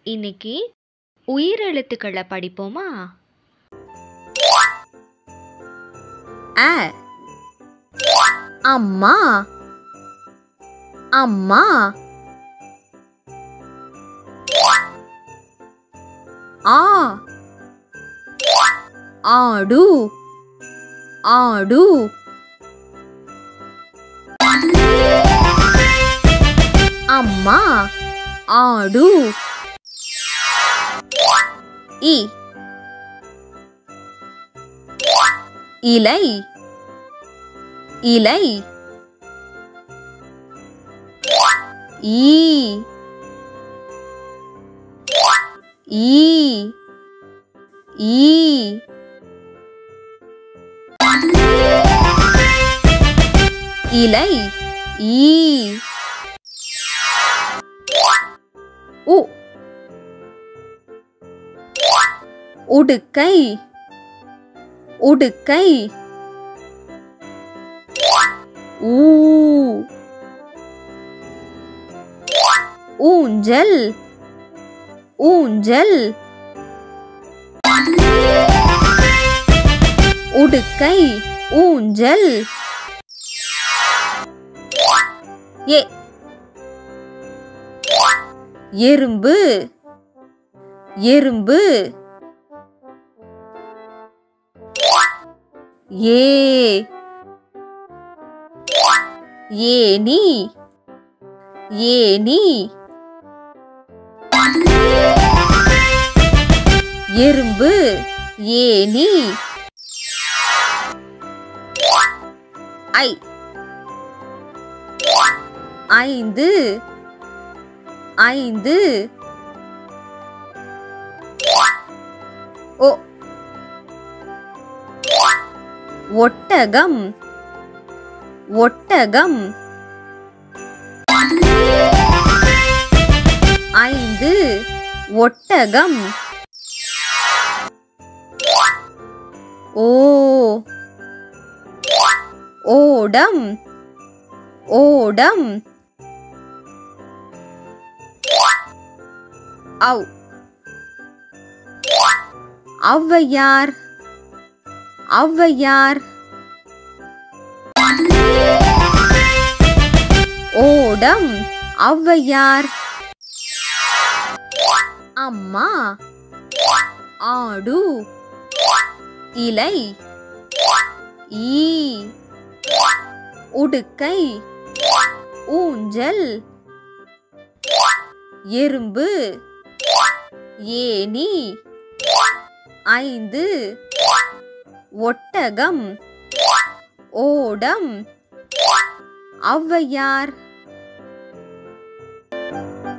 இன்னைக்கு உயிரெழுத்துக்களை படிப்போமா அ அம்மா அம்மா ஆ ஆடு ஆடு அம்மா ஆடு இ இலை இலை ஈ ஈ ஈ இலை ஈ உ உடுக்கை உடுக்கை ஊ ஊஞ்சல் ஊஞ்சல் உடுக்கை ஊஞ்சல் ஏ எறும்பு எறும்பு ஏ ஏனி ஏனி எறும்பு ஏனி ஐ ஐந்து ஐந்து ஓ ஒட்டகம் ஒட்டகம் ஐந்து ஒட்டகம் ஓ ஓடம் ஓடம் ஔ ஔவையார் ஔவையார் ஓடம் ஔவையார் அம்மா ஆடு இலை ஈ உடுக்கை ஊஞ்சல் எறும்பு ஏனி ஐந்து ஒட்டகம் ஓடம் ஔவையார்